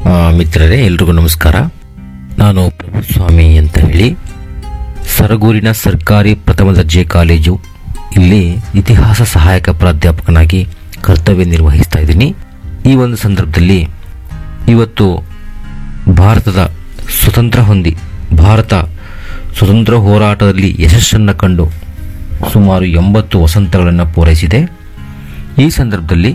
ಆ, ಮಿತ್ರರೇ ಎಲ್ರಿಗೂ ನಮಸ್ಕಾರ ನಾನು ಪ್ರಭುಸ್ವಾಮಿ ಅಂತ ಹೇಳಿ ಸರಗೂರಿನ ಸರ್ಕಾರಿ ಪ್ರಥಮ ದರ್ಜೆ ಕಾಲೇಜು ಇಲ್ಲಿ ಇತಿಹಾಸ ಸಹಾಯಕ ಪ್ರಾಧ್ಯಾಪಕನಾಗಿ ಕರ್ತವ್ಯ ನಿರ್ವಹಿಸ್ತಾ ಇದ್ದೀನಿ ಈ ಒಂದು ಸಂದರ್ಭದಲ್ಲಿ ಇವತ್ತು ಭಾರತದ ಸ್ವತಂತ್ರ ಹೊಂದಿ ಭಾರತ ಸ್ವತಂತ್ರ ಹೋರಾಟದಲ್ಲಿ ಯಶಸ್ಸನ್ನು ಕಂಡು ಸುಮಾರು ಎಂಬತ್ತು ವಸಂತಗಳನ್ನು ಪೂರೈಸಿದೆ ಈ ಸಂದರ್ಭದಲ್ಲಿ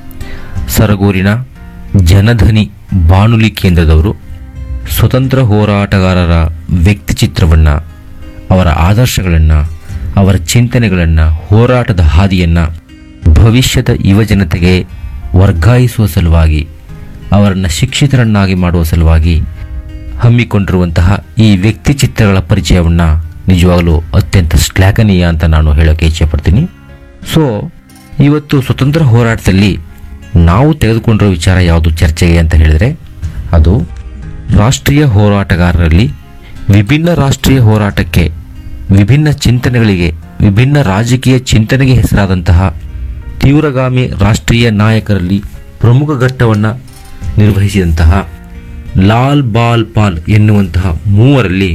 ಸರಗೂರಿನ ಜನಧನಿ ಬಾನುಲಿ ಕೇಂದ್ರದವರು ಸ್ವತಂತ್ರ ಹೋರಾಟಗಾರರ ವ್ಯಕ್ತಿಚಿತ್ರವನ್ನು ಅವರ ಆದರ್ಶಗಳನ್ನು ಅವರ ಚಿಂತನೆಗಳನ್ನು ಹೋರಾಟದ ಹಾದಿಯನ್ನು ಭವಿಷ್ಯದ ಯುವಜನತೆಗೆ ವರ್ಗಾಯಿಸುವ ಸಲುವಾಗಿ ಅವರನ್ನು ಶಿಕ್ಷಿತರನ್ನಾಗಿ ಮಾಡುವ ಸಲುವಾಗಿ ಹಮ್ಮಿಕೊಂಡಿರುವಂತಹ ಈ ವ್ಯಕ್ತಿ ಚಿತ್ರಗಳ ಪರಿಚಯವನ್ನು ನಿಜವಾಗಲೂ ಅತ್ಯಂತ ಶ್ಲಾಘನೀಯ ಅಂತ ನಾನು ಹೇಳೋಕ್ಕೆ ಇಚ್ಛೆಪಡ್ತೀನಿ ಸೊ ಇವತ್ತು ಸ್ವತಂತ್ರ ಹೋರಾಟದಲ್ಲಿ ನಾವು ತೆಗೆದುಕೊಂಡಿರೋ ವಿಚಾರ ಯಾವುದು ಚರ್ಚೆಗೆ ಅಂತ ಹೇಳಿದರೆ ಅದು ರಾಷ್ಟ್ರೀಯ ಹೋರಾಟಗಾರರಲ್ಲಿ ವಿಭಿನ್ನ ರಾಷ್ಟ್ರೀಯ ಹೋರಾಟಕ್ಕೆ ವಿಭಿನ್ನ ಚಿಂತನೆಗಳಿಗೆ ವಿಭಿನ್ನ ರಾಜಕೀಯ ಚಿಂತನೆಗೆ ಹೆಸರಾದಂತಹ ತೀವ್ರಗಾಮಿ ರಾಷ್ಟ್ರೀಯ ನಾಯಕರಲ್ಲಿ ಪ್ರಮುಖ ಘಟ್ಟವನ್ನು ನಿರ್ವಹಿಸಿದಂತಹ ಲಾಲ್ ಬಾಲ್ ಪಾಲ್ ಎನ್ನುವಂತಹ ಮೂವರಲ್ಲಿ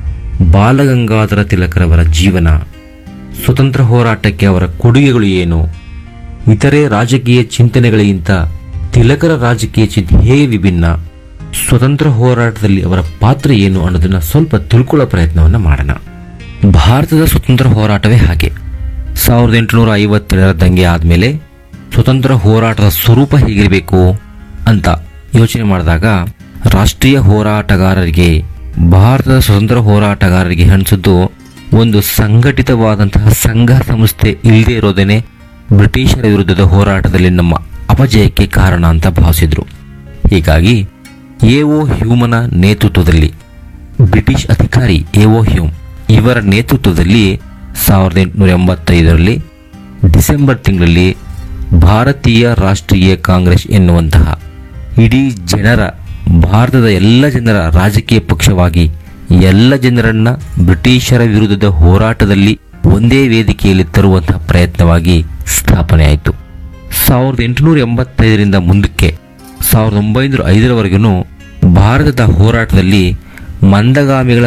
ಬಾಲಗಂಗಾಧರ ತಿಲಕರವರ ಜೀವನ ಸ್ವತಂತ್ರ ಹೋರಾಟಕ್ಕೆ ಅವರ ಕೊಡುಗೆಗಳು ಏನು ಇತರೆ ರಾಜಕೀಯ ಚಿಂತನೆಗಳಿಗಿಂತ ತಿಲಕರ ರಾಜಕೀಯ ಚಿಂತನೆ ಹೇಗೆ ವಿಭಿನ್ನ ಸ್ವತಂತ್ರ ಹೋರಾಟದಲ್ಲಿ ಅವರ ಪಾತ್ರ ಏನು ಅನ್ನೋದನ್ನ ಸ್ವಲ್ಪ ತಿಳ್ಕೊಳ್ಳೋ ಪ್ರಯತ್ನವನ್ನು ಮಾಡೋಣ ಭಾರತದ ಸ್ವತಂತ್ರ ಹೋರಾಟವೇ ಹಾಗೆ ಸಾವಿರದ ಎಂಟುನೂರ ಐವತ್ತೇಳರ ದಂಗೆ ಆದಮೇಲೆ ಸ್ವತಂತ್ರ ಹೋರಾಟದ ಸ್ವರೂಪ ಹೇಗಿರಬೇಕು ಅಂತ ಯೋಚನೆ ಮಾಡಿದಾಗ ರಾಷ್ಟ್ರೀಯ ಹೋರಾಟಗಾರರಿಗೆ ಭಾರತದ ಸ್ವತಂತ್ರ ಹೋರಾಟಗಾರರಿಗೆ ಅನಿಸಿದ್ದು ಒಂದು ಸಂಘಟಿತವಾದಂತಹ ಸಂಘ ಸಂಸ್ಥೆ ಇಲ್ಲದೆ ಇರೋದೇನೆ ಬ್ರಿಟಿಷರ ವಿರುದ್ಧದ ಹೋರಾಟದಲ್ಲಿ ನಮ್ಮ ಅಪಜಯಕ್ಕೆ ಕಾರಣ ಅಂತ ಭಾವಿಸಿದ್ರು ಹೀಗಾಗಿ ಎಒ ಹ್ಯೂಮನ ನೇತೃತ್ವದಲ್ಲಿ ಬ್ರಿಟಿಷ್ ಅಧಿಕಾರಿ ಎಒ ಹ್ಯೂಮ್ ಇವರ ನೇತೃತ್ವದಲ್ಲಿ ಸಾವಿರದ ಎಂಟುನೂರ ಎಂಬತ್ತೈದರಲ್ಲಿ ಡಿಸೆಂಬರ್ ತಿಂಗಳಲ್ಲಿ ಭಾರತೀಯ ರಾಷ್ಟ್ರೀಯ ಕಾಂಗ್ರೆಸ್ ಎನ್ನುವಂತಹ ಇಡೀ ಜನರ ಭಾರತದ ಎಲ್ಲ ಜನರ ರಾಜಕೀಯ ಪಕ್ಷವಾಗಿ ಎಲ್ಲ ಜನರನ್ನ ಬ್ರಿಟಿಷರ ವಿರುದ್ಧದ ಹೋರಾಟದಲ್ಲಿ ಒಂದೇ ವೇದಿಕೆಯಲ್ಲಿ ತರುವಂತಹ ಪ್ರಯತ್ನವಾಗಿ ಸ್ಥಾಪನೆ ಆಯಿತು ಸಾವಿರದ ಎಂಟುನೂರ ಎಂಬತ್ತೈದರಿಂದ ಮುಂದಕ್ಕೆ ಸಾವಿರದ ಒಂಬೈನೂರ ಐದರವರೆಗೂ ಭಾರತದ ಹೋರಾಟದಲ್ಲಿ ಮಂದಗಾಮಿಗಳ